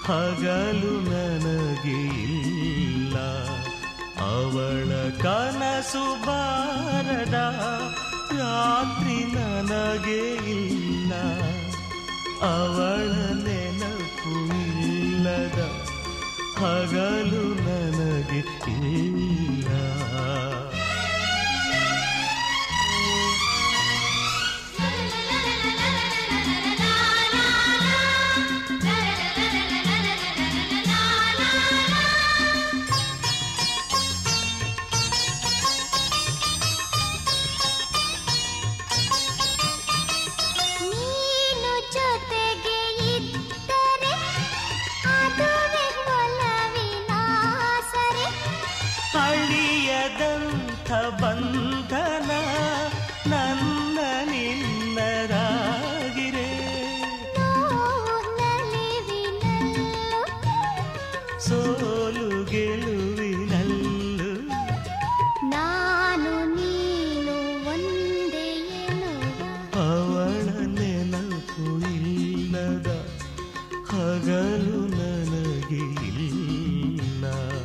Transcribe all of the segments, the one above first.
ಹಗಲು ನನಗೆ ಇಲ್ಲ ಅವಳ ಕನಸು ಬಾರದ ರಾತ್ರಿ ನನಗೆ ಇಲ್ಲ ಅವಳ ನೆನಪು ಇಲ್ಲದ ಹಗಲು ನನಗೆ ಇಲ್ಲ ನೀನು ಜೊತೆಗೆ ಇದ್ದರೆ ಅದುವೇ ಒಲವಿನ ಸರೆ ಅಳಿಯದಂಥ ಬಂಧನ ನನ್ನ ನಿನ್ನರಾಗಿರೆ ನೋವು ನಲಿವಿನಲ್ಲೂ ಸೋಲು ಗೆಲುವಿನಲ್ಲು ನಾನು ನೀನು ಒಂದೇ ಎನ್ನುವ ಅವಳ ನೆನಪು ಇಲ್ಲದ ಹಗಲು ನನಗೆ ಇಲ್ಲ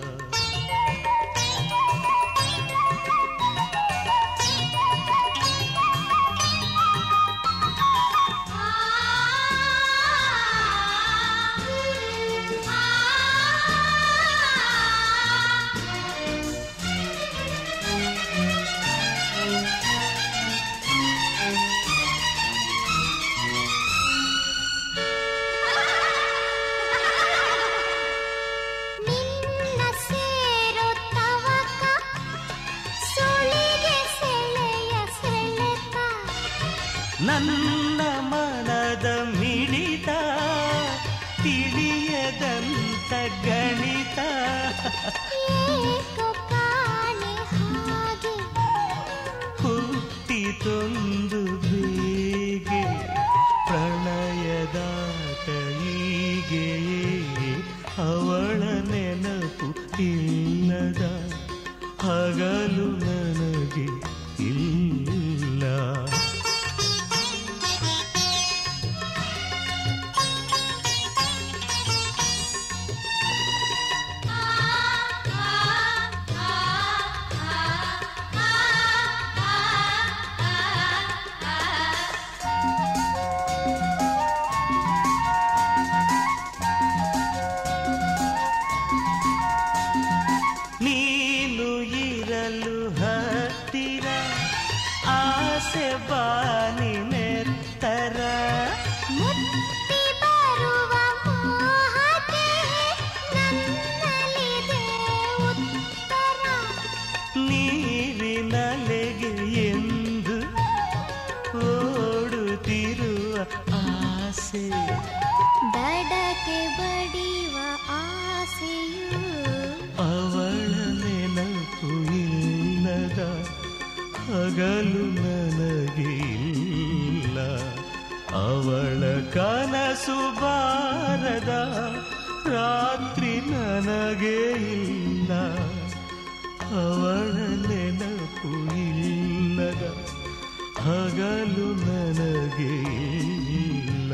ನಿನ್ನ ಸೇರೋ ತವಕ ಸುಳಿಗೆ ಸೆಳೆಯ ಸೆಳೆತ ನನ್ನ ಮನದ ಮಿಡಿತ ತಿಳಿಯದಂತ ಗಣಿತ ಏಕೋ ಕಾಣೆ ಹಾಗೆ ಹುಟ್ಟಿತೊಂದು ಬೇಗೆ ಪ್ರಣಯದಾಟ ಹೀಗೆ ಅವಳ ನೆನಪು ಇಲ್ಲದ ಹಗಲು ನನಗೆ ಇಲ್ಲ ನೀನು ಇರಲು ಹತ್ತಿರ ಆಸೆ ಬಾನಿ ನೆತ್ತರ ಮುತ್ತಿ ಬರುವ ಮೋಹಕ್ಕೆ ನನ್ನಲ್ಲಿದೆ ಉತ್ತರ ನೀರಿನಲೆಗೆ ಎಂದು ಓಡುತ್ತಿರುವ ಆಸೆ ದಡಕ್ಕೆ ಬಡಿವ ಆಸೆಯು ಅವಳ ನೆನಪು ಇಲ್ಲದ ಹಗಲು ನನಗೆ ಇಲ್ಲ ಅವಳ ಕನಸು ಬಾರದ ರಾತ್ರಿ ನನಗೆ ಇಲ್ಲ ಅವಳ ನೆನಪು ಇಲ್ಲದ ಹಗಲು ನನಗೆ ಇಲ್ಲ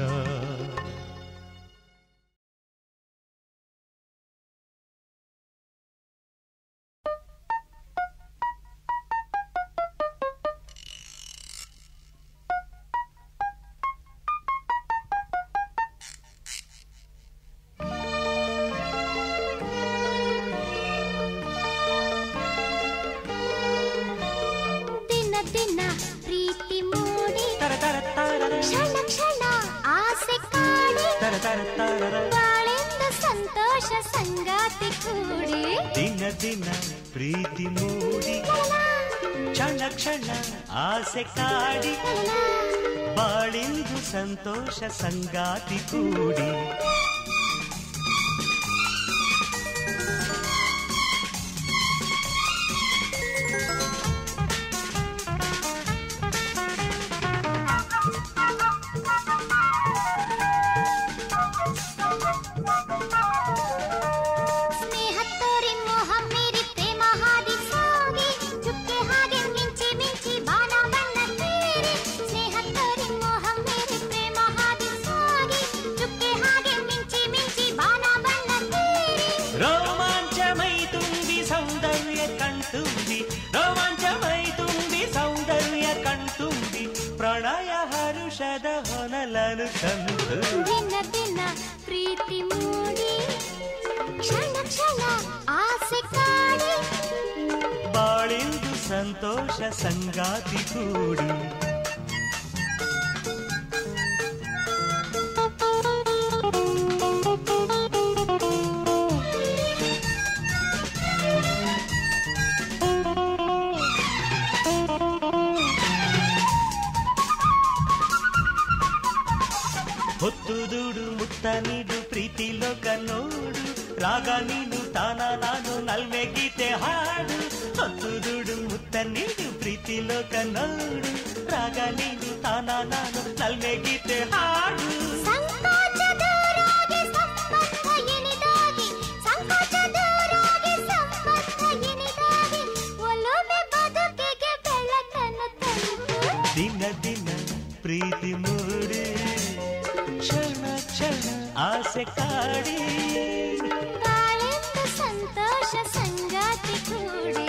ದಿನ ದಿನ ಪ್ರೀತಿ ಮೂಡಿ ಕ್ಷಣ ಕ್ಷಣ ಆಸೆ ಕಾಡಿ ಬಾಳೆಂದ ಸಂತೋಷ ಸಂಗಾತಿ ಕೂಡಿ ದಿನ ದಿನ ಪ್ರೀತಿ ಮೂಡಿ ಕ್ಷಣ ಕ್ಷಣ ಆಸೆ ಕಾಡಿ ಬಾಳಿಂದು ಸಂತೋಷ ಸಂಗಾತಿ ಕೂಡಿ ಸ್ನೇಹ ತೋರಿ ಮೋಹ ಮೀರಿ ಪ್ರೇಮ ಹಾದಿ ಸಾಗಿ ಚುಕ್ಕೆ ಹಾಗೆ ಮಿಂಚಿ ಮಿಂಚಿ ಬಾಣ ಬಣ್ಣ ತೀರಿ ಸ್ನೇಹ ತೋರಿ ಮೋಹ ಮೀರಿ ಪ್ರೇಮ ಹಾದಿ ಸಾಗಿ ಚುಕ್ಕೆ ಹಾಗೆ ಮಿಂಚಿ ರೋಮಾಂಚಮೈತುಂಬಿ ಸೌಂದರ್ಯ ಕಣ್ತುಂಬಿ ರೋಮಾಂಚಮೈತುಂಬಿ ಸೌಂದರ್ಯ ಕಣ್ತುಂಬಿ ಪ್ರಣಯ ಹರುಷದ ಹೊನಲನು ತಂದು ದಿನ ದಿನ ಪ್ರೀತಿ ಮೂಡಿ ಕ್ಷಣ ಕ್ಷಣ ಆಸೆ ಕಾಡಿ ಬಾಳಿಂದು ಸಂತೋಷ ಸಂಗಾತಿ ಕೂಡಿ ಹೊತ್ತು ದುಡು ಮುತ್ತ ನೀಡು ಪ್ರೀತಿ ಲೋಕ ನೋಡು ರಾಗ ನೀನು ತಾನ ನಾನು ನಲ್ಮೆ ಗೀತೆ ಹಾಡು ಹೊತ್ತು ದುಡು ಮುತ್ತ ನೀಡು ಪ್ರೀತಿ ಲೋಕ ನೋಡು ರಾಗ ನೀನು ತಾನ ನಾನು ನಲ್ಮೆ ಗೀತೆ ಹಾಡು ಸಂಕೋಚ ದೂರಾಗಿ ಸಂಬಂಧ ಎನಿದಾಗಿ ಸಂಕೋಚ ದೂರಾಗಿ ಸಂಬಂಧ ಎನಿದಾಗಿ ಒಲುಮೆ ಬದುಕಿಗೆ ಬೆಳಕನ್ನು ತಂದು ದಿನ ದಿನ ಪ್ರೀತಿ ಮೂಡಿ ಕ್ಷಣ ಕ್ಷಣ ಆಸೆ ಕಾಡಿ ಬಾಳೆಂದು ಸಂತೋಷ ಸಂಗಾತಿ ಕೂಡಿ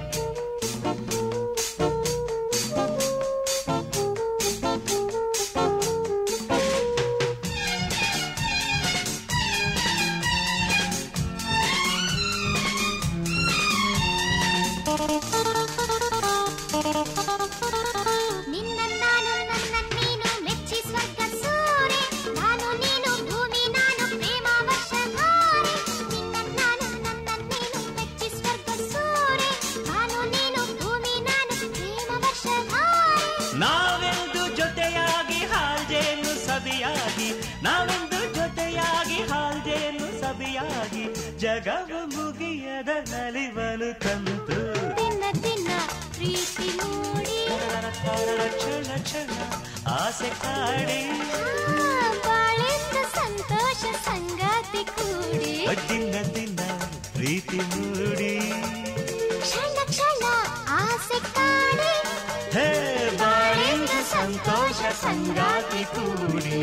ನಿನ್ನ ನಾನು ನನ್ನ ನೀನು ಮೆಚ್ಚಿ ಸ್ವರ್ಗ ಸೂರೆ ನಾನು ನೀನು ಭೂಮಿ ನಾನು ಪ್ರೇಮ ವರ್ಷಧಾರೆ ನಿನ್ನ ನಾನು ನನ್ನ ನೀನು ಮೆಚ್ಚಿ ಸ್ವರ್ಗ ಸೂರೆ ನಾನು ನೀನು ಭೂಮಿ ನಾನು ಪ್ರೇಮ ವರ್ಷಧಾರೆ ನಾವೆಂದು ಜೊತೆಯಾಗಿ ಹಾಲ್ಜೇನು ಸಬಿಯಾಗಿ ನಾವೆಂದು ಜೊತೆಯಾಗಿ ಹಾಲ್ಜೇನು ಸಬಿಯಾಗಿ ಜಗವು ಮುಗಿಯದ ನಲಿವನು ತಂತು ದಿನ ದಿನ ಪ್ರೀತಿ ಮೂಡಿ ಕ್ಷಣ ಕ್ಷಣ ಆಸೆ ಕಾಡಿ ಆ, ಬಾಳೆಂದು ಸಂತೋಷ ಸಂಗಾತಿ ಕೂಡಿ ದಿನ ದಿನ ಪ್ರೀತಿ ಮೂಡಿ ಕ್ಷಣ ಕ್ಷಣ ಆಸೆ ಕಾಡಿ ಹೇ ಬಾಳಿಂದ ಸಂತೋಷ ಸಂಗಾತಿ ಕೂಡಿ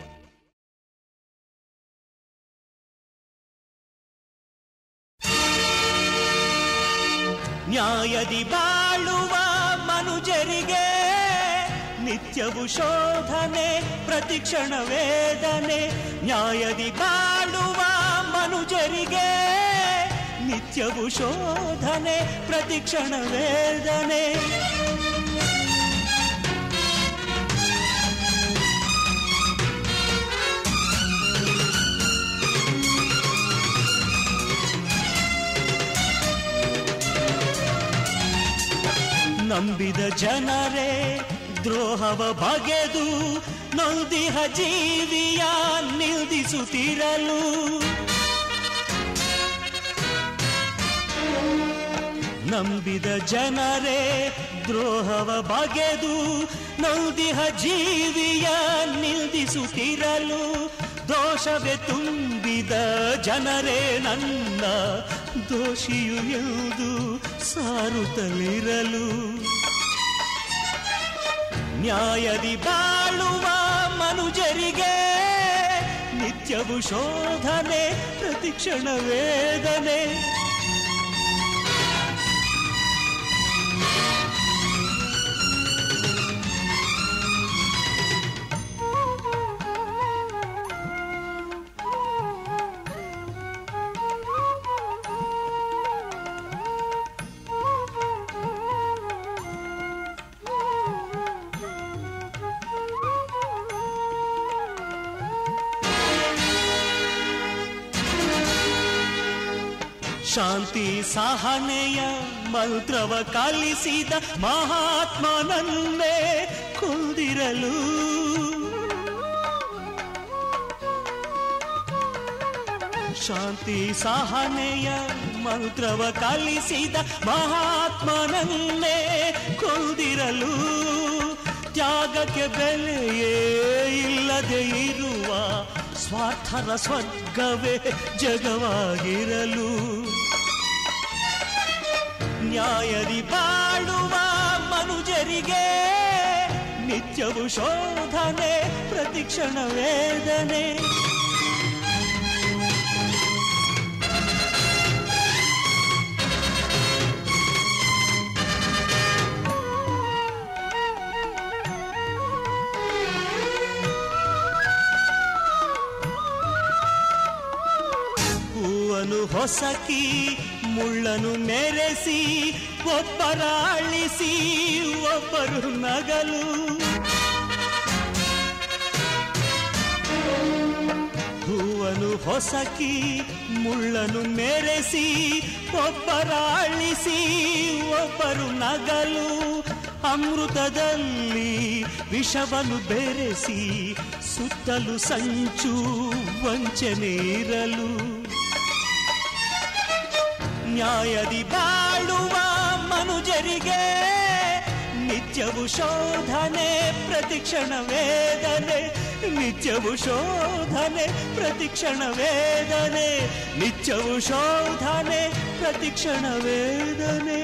ನ್ಯಾಯದಿ ಬಾಳುವ ಮನುಜರಿಗೆ ನಿತ್ಯವು ಶೋಧನೆ ಪ್ರತಿಕ್ಷಣ ವೇದನೆ ನ್ಯಾಯದಿ ಬಾಳುವ ಮನುಜರಿಗೆ ನಿತ್ಯವು ಶೋಧನೆ ಪ್ರತಿಕ್ಷಣ ವೇದನೆ ನಂಬಿದ ಜನರೇ ದ್ರೋಹವ ಬಗೆದು ನೊಂದಿಹ ಜೀವಿಯ ನಿಲ್ದಿಸುತ್ತಿರಲು ನಂಬಿದ ಜನರೇ ದ್ರೋಹವ ಬಗೆದು ನೊಂದಿಹ ಜೀವಿಯ ನಿಲ್ದಿಸುತ್ತಿರಲು ದೋಷವೇ ತುಂಬಿದ ಜನರೇ ನನ್ನ ದೋಷಿಯು ಎಂದು ಸಾರುತ್ತಲಿರಲು ನ್ಯಾಯದಿ ಬಾಳುವ ಮನುಜರಿಗೆ ನಿತ್ಯವು ಶೋಧನೆ ಪ್ರತಿಕ್ಷಣ ವೇದನೆ ಶಾಂತಿ ಸಹನೆಯ ಮಂತ್ರವ ಕಲಿಸಿದ ಮಹಾತ್ಮನನ್ನೇ ಕೊಂದಿರಲು ಶಾಂತಿ ಸಹನೆಯ ಮಂತ್ರವ ಕಲಿಸಿದ ಮಹಾತ್ಮನನ್ನೇ ಕೊಂದಿರಲು ತ್ಯಾಗಕ್ಕೆ ಬೆಲೆಯೇ ಇಲ್ಲದೆ ಇರುವ ಸ್ವಾರ್ಥರ ಸ್ವರ್ಗವೇ ಜಗವಾಗಿರಲು ನ್ಯಾಯದಿ ಬಾಳುವ ಮನುಜರಿಗೆ ನಿತ್ಯವು ಶೋಧನೆ ಪ್ರತಿಕ್ಷಣ ವೇದನೆ ಹೊಸಕಿ ಮುಳ್ಳನು ಮೆರೆಸಿ ಒಬ್ಬರ ಅಳಿಸಿ ಒಬ್ಬರು ನಗಲು ಹೂವನು ಹೊಸಕಿ ಮುಳ್ಳನು ಮೆರೆಸಿ ಒಬ್ಬರ ಅಳಿಸಿ ಒಬ್ಬರು ನಗಲು ಅಮೃತದಲ್ಲಿ ವಿಷವನ್ನು ಬೆರೆಸಿ ಸುತ್ತಲೂ ಸಂಚು ವಂಚನೆ ಇರಲು ನ್ಯಾಯದಿ ಬಾಳುವ ಮನುಜರಿಗೆ ನಿತ್ಯವು ಶೋಧನೆ ಪ್ರತಿಕ್ಷಣ ವೇದನೆ ನಿತ್ಯವು ಶೋಧನೆ ಪ್ರತಿಕ್ಷಣ ವೇದನೆ ನಿತ್ಯವು ಶೋಧನೆ ಪ್ರತಿಕ್ಷಣ ವೇದನೆ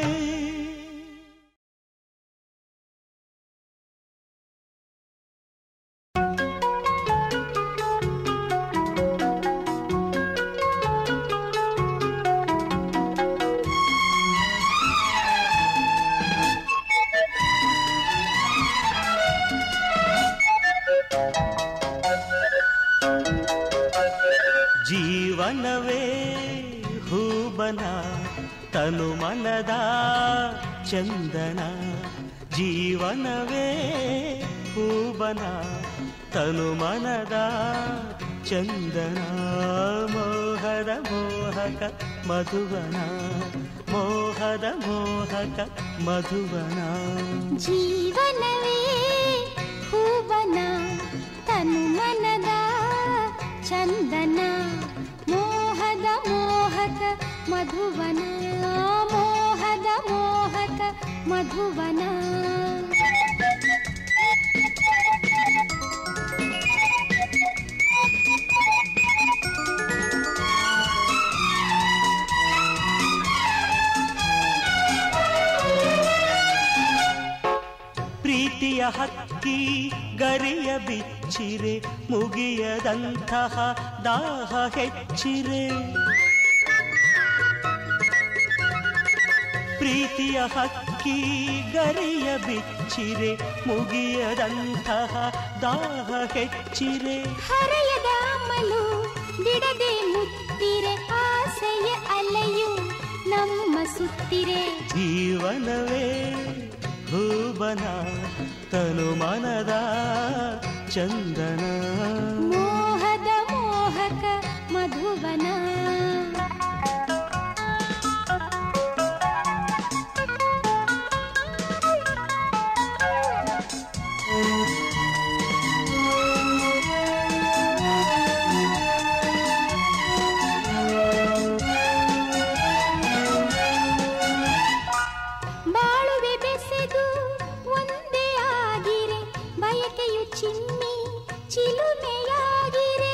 ಜೀವನವೇ ಹೂಬನ ತನು ಮನದ ಚಂದನ ಜೀವನವೇ ಹೂಬನ ತನು ಮನದ ಚಂದನ ಮೋಹದ ಮೋಹಕ ಮಧುವನ ಮೋಹದ ಮೋಹಕ ಮಧುವನ ಜೀವನವೇ ಹೂವನ ತನು ಮನದ ಚಂದನ ಮೋಹದ ಮೋಹಕ ಮಧುವನ ಮೋಹದ ಮೋಹಕ ಮಧುವನ ಪ್ರೀತಿಯ ಹಕ್ಕಿ ಗರಿಯ ಬಿಚ್ಚಿರೆ ಮುಗಿಯದಂತಹ ದಾಹ ಹೆಚ್ಚಿರೆ ಪ್ರೀತಿಯ ಹಕ್ಕಿ ಗರಿಯ ಬಿಚ್ಚಿರೆ ಮುಗಿಯದಂತಹ ದಾಹ ಹೆಚ್ಚಿರೆ ಹರೆಯದ ಅಮಲು ಬಿಡದೆ ಮುತ್ತಿರೆ ಆಸೆಯ ಅಲೆಯು ನಮ್ಮ ಸುತ್ತಿರೆ ಜೀವನವೇ ಹೂಬನ ತನು ಮನದ ಚಂದನ ಮೋಹದ ಮೋಹಕ ಮಧುವನ ಬಾಳುವೆ ಬೆಸೆದು ಒಂದೇ ಆಗಿರೆ ಬಯಕೆಯು ಚಿಮ್ಮಿ ಚಿಲುಮೆಯಾಗಿರೆ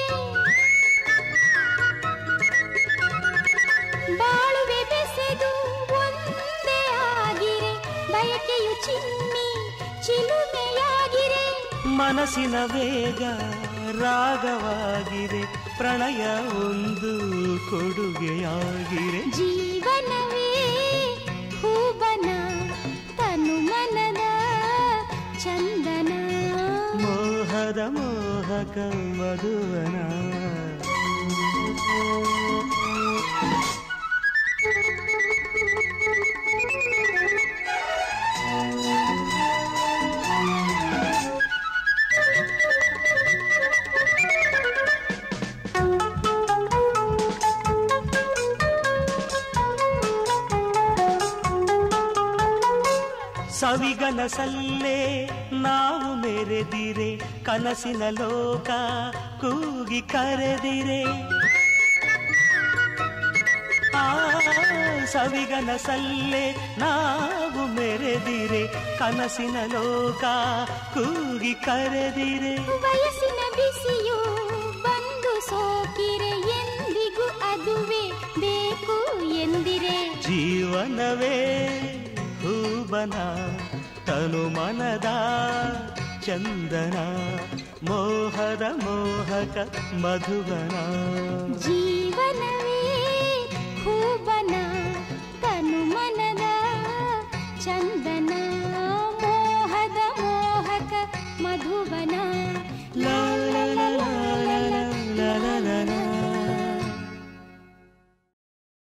ಬಾಳುವೆ ಬೆಸೆದು ಒಂದೇ ಆಗಿರೆ ಬಯಕೆಯು ಚಿಮ್ಮಿ ಚಿಲುಮೆಯಾಗಿರೆ ಮನಸ್ಸಿನ ವೇಗ ರಾಗವಾಗಿರೆ ಪ್ರಣಯ ಒಂದು ಕೊಡುಗೆಯಾಗಿರೆ ಜೀವನವೇ ಹೂಬನ ತನು ಮನದ ಚಂದನ ಮೋಹದ ಮೋಹಕ ಮಧುವನ ಸವಿಗನಸಲ್ಲೇ ನಾವು ಮೆರೆದಿರೆ ಕನಸಿನ ಲೋಕ ಕೂಗಿ ಕರೆದಿರೆ ಆ ಸವಿಗನಸಲ್ಲೇ ನಾವು ಮೆರೆದಿರೆ ಕನಸಿನ ಲೋಕ ಕೂಗಿ ಕರೆದಿರೆ ವಯಸ್ಸಿನ ಬಿಸಿಯು ಬಂದು ಸೋಕಿರೆ ಎಂದಿಗೂ ಅದುವೇ ಬೇಕು ಎಂದಿರೆ ಜೀವನವೇ ಹೂಬನ ತನು ಮನದ ಚಂದನ ಮೋಹದ ಮೋಹಕ ಮಧುವನ ಜೀವನವೇ ಹೂಬನ ತನು ಮನದ ಚಂದನ ಮೋಹದ ಮೋಹಕ ಮಧುವನ ಲಾ ಲಾ ಲಾ ಲಾ ಲಾ ಲಾ ಲಾ ಲಾ ಲಾ.